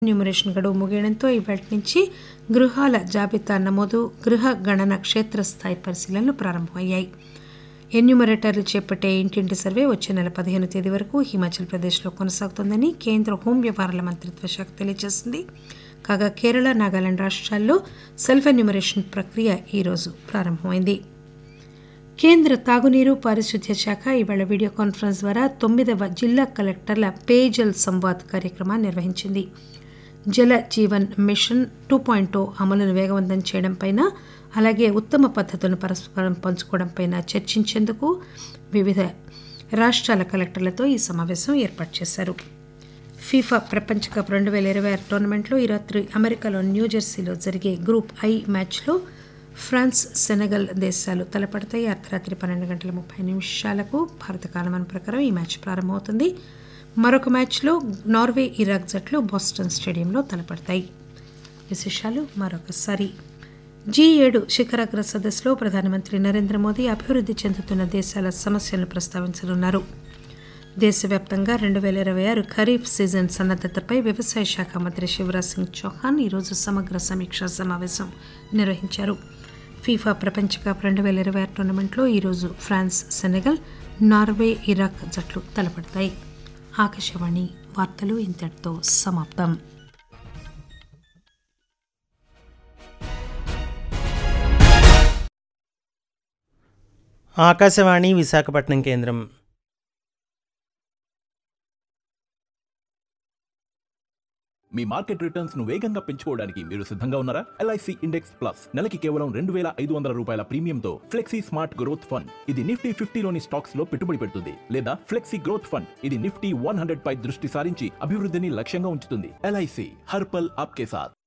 numeration గడువు ముగియడంతో ఇవాటి నుంచి గృహాల జాబితా నమోదు గృహ గణన క్షేత్రస్థాయి పరిశీలనలు ప్రారంభమయ్యాయి ఎన్యూమరేటర్లు చేపట్టే ఇంటింటి సర్వే వచ్చే నెల పదిహేను తేదీ వరకు హిమాచల్ ప్రదేశ్లో కొనసాగుతోందని కేంద్ర హోం వ్యవహారాల మంత్రిత్వ శాఖ తెలియజేసింది కాగా కేరళ నాగాలాండ్ రాష్ట్రాల్లో సెల్ఫ్ ఎన్యూమరేషన్ ప్రక్రియ ఈరోజు ప్రారంభమైంది కేంద్ర తాగునీరు పారిశుద్ధ్య శాఖ ఇవాళ వీడియో కాన్ఫరెన్స్ ద్వారా తొమ్మిదవ జిల్లా కలెక్టర్ల పేజల్ సంవాద్ కార్యక్రమాన్ని నిర్వహించింది జల జీవన్ మిషన్ టూ పాయింట్ అమలును వేగవంతం చేయడంపైన అలాగే ఉత్తమ పద్ధతులను పరస్పరం పంచుకోవడంపైన చర్చించేందుకు వివిధ రాష్ట్రాల కలెక్టర్లతో ఈ సమావేశం ఏర్పాటు చేశారు ఫీఫా ప్రపంచ కప్ రెండు వేల ఇరవై ఆరు టోర్నమెంట్లో ఈ రాత్రి అమెరికాలో న్యూజెర్సీలో జరిగే గ్రూప్ ఐ మ్యాచ్లో ఫ్రాన్స్ సెనెగల్ దేశాలు తలపడతాయి అర్ధరాత్రి పన్నెండు గంటల ముప్పై నిమిషాలకు భారత కాలమాన ప్రకారం ఈ మ్యాచ్ ప్రారంభమవుతుంది మరొక మ్యాచ్లో నార్వే ఇరాక్ జట్లు బోస్టన్ స్టేడియంలో తలపడతాయి విశేషాలు మరొకసారి జీ ఏడు శిఖరాగ్ర సదస్సులో ప్రధానమంత్రి నరేంద్ర మోదీ అభివృద్ధి చెందుతున్న దేశాల సమస్యలను ప్రస్తావించనున్నారు దేశవ్యాప్తంగా రెండు వేల ఇరవై ఆరు ఖరీఫ్ సీజన్ సన్నద్దతపై వ్యవసాయ శాఖ మంత్రి శివరాజ్ సింగ్ చౌహాన్ ఈరోజు సమగ్ర సమీక్షా సమావేశం నిర్వహించారు ఫీఫా ప్రపంచ కప్ రెండు వేల ఇరవై ఆరు టోర్నమెంట్లో ఈరోజు ఫ్రాన్స్ సెనెగల్ నార్వే ఇరాక్ జట్లు తలపడతాయి ఆకాశవాణి వార్తలు ఇంతటితో సమాప్తం ఆకాశవాణి విశాఖపట్నం కేంద్రం మీ మార్కెట్ రిటర్న్స్ ను వేగంగా పెంచుకోవడానికి మీరు సిద్ధంగా ఉన్నారా ఎల్ఐసి ఇండెక్స్ ప్లస్ నెలకి కేవలం రెండు వేల ఐదు వందల రూపాయల ప్రీమియంతో ఫ్లెక్సీ స్మార్ట్ గ్రోత్ ఫండ్ ఇది నిఫ్టీ ఫిఫ్టీలోని స్టాక్స్ లో పెట్టుబడి పెడుతుంది లేదా ఫ్లెక్సీ గ్రోత్ ఫండ్ ఇది నిఫ్టీ వన్ హండ్రెడ్ పై దృష్టి సారించి అభివృద్ధిని లక్ష్యంగా ఉంచుతుంది ఎల్ఐసి హర్పల్ ఆప్కే సాత్